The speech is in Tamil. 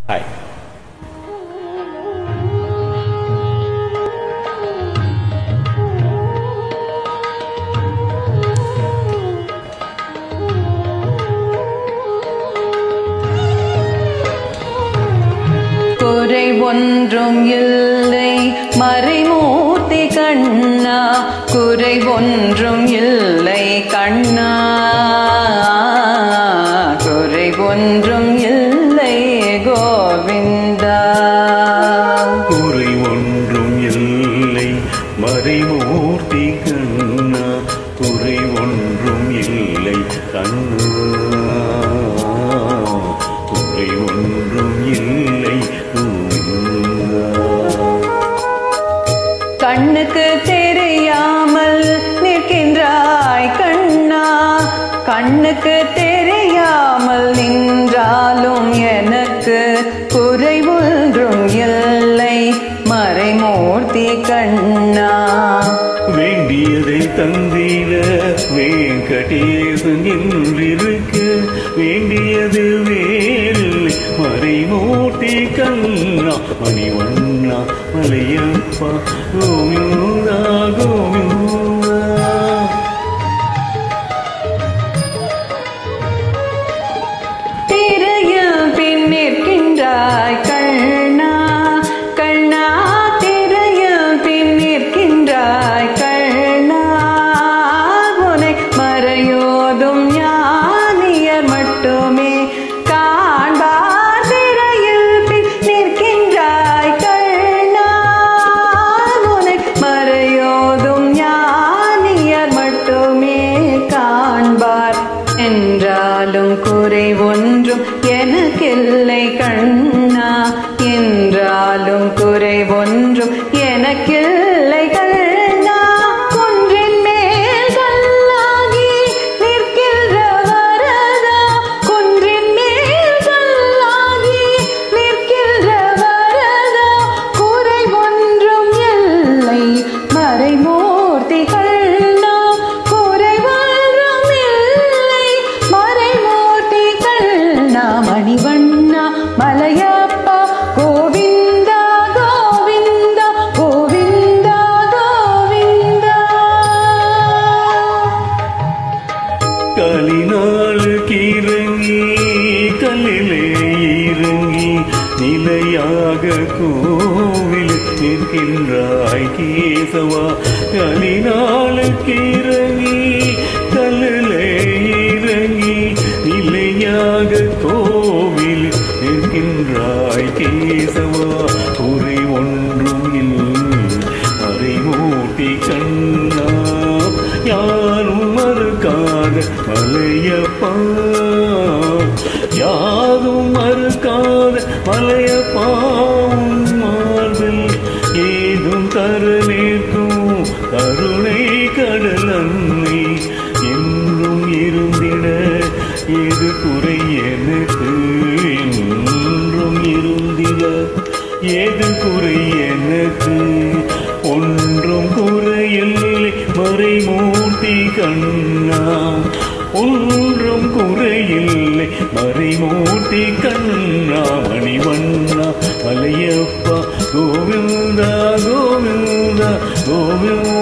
ஹாய் குறை ஒன்றும் இல்லை மறைமூர்த்தி கண்ணா குறை ஒன்றும் இல்லை கண்ணா குறை ஒன்றும் இல்லை கோவிந்தா குறை ஒன்றும் இல்லை மறைமூர்த்தி கண்ணா குறை ஒன்றும் இல்லை கண்ணா குறை ஒன்றும் இல்லை கோவிந்தா. கண்ணுக்கு தெரியாமல் நிற்கின்றாய் கண்ணா கண்ணுக்கு தெரியாமல் நின்றாலும் எனக்கு குறை ஒன்றும் இல்லை மறைமூர்த்தி கண்ணா வேண்டியதை தந்திட வேங்கடேசன் என்றிருக்க வேண்டியது வேறில்லை மறைமூர்த்தி கண்ணா மணிவண்ணா மலையப்பா கோவிந்தா கோவிந்தா திரையில் பின் நிற்கின்றாய் கண்ணா கண்ணா திரையில் பின் நிற்கின்றாய் கண்ணா உனை மறையோதும் ஞானியர் மட்டுமே காண்பார் திரையில் பின் நிற்கின்றாய் கண்ணா உனை மறையோதும் ஞானியர் மட்டுமே காண்பார் என்றாலும் குறை ஒன்றும் எனக்கில்லை கண்ணா என்றாலும் குறை ஒன்றும் எனக்கில்லை கண்ணா குன்றின் மேல் கல்லாகி நிற்கின்ற வரதா குன்றின் மேல் கல்லாகி நிற்கின்ற வரதா குறை ஒன்றும் இல்லை மறைமூர்த்தி கண்ணா குறை ஒன்றும் இல்லை மறைமூர்த்தி கண்ணா மணிவண்ணா மலையப்பா கோவிந்தா கோவிந்தா கோவிந்தா கோவிந்தா கலினாளுக்கு இறங்கி கல்லிலே இறங்கி நிலையாக கோவில் நிற்கின்றாய் கேசவா கலினாளுக்கு இறங்கி கல்லிலே இறங்கி நிலையாக கோவில் நிற்கின்றாய் கேசவா குறை ஒன்றும் இல்லை மறைமூர்த்தி கண்ணா யாரும் மறுக்காத மலையப்பா யாரும் மறுக்காத மலையப்பா உன் மார்பில் ஏதும் தர நிற்கும் கருணை கடல் அன்னை என்றும் இருந்திட ஏது குறை எனக்கு என்றும் இருந்திட ஏது குறை எனக்கு ஒன்றும் குறையில்லை மறைமூர்த்தி கண்ணா ஒன்றும் குறையில்லை மறைமூர்த்தி கண்ணா மணிவண்ணா மலையப்பா கோவிந்தா கோவிந்தா கோவிந்தா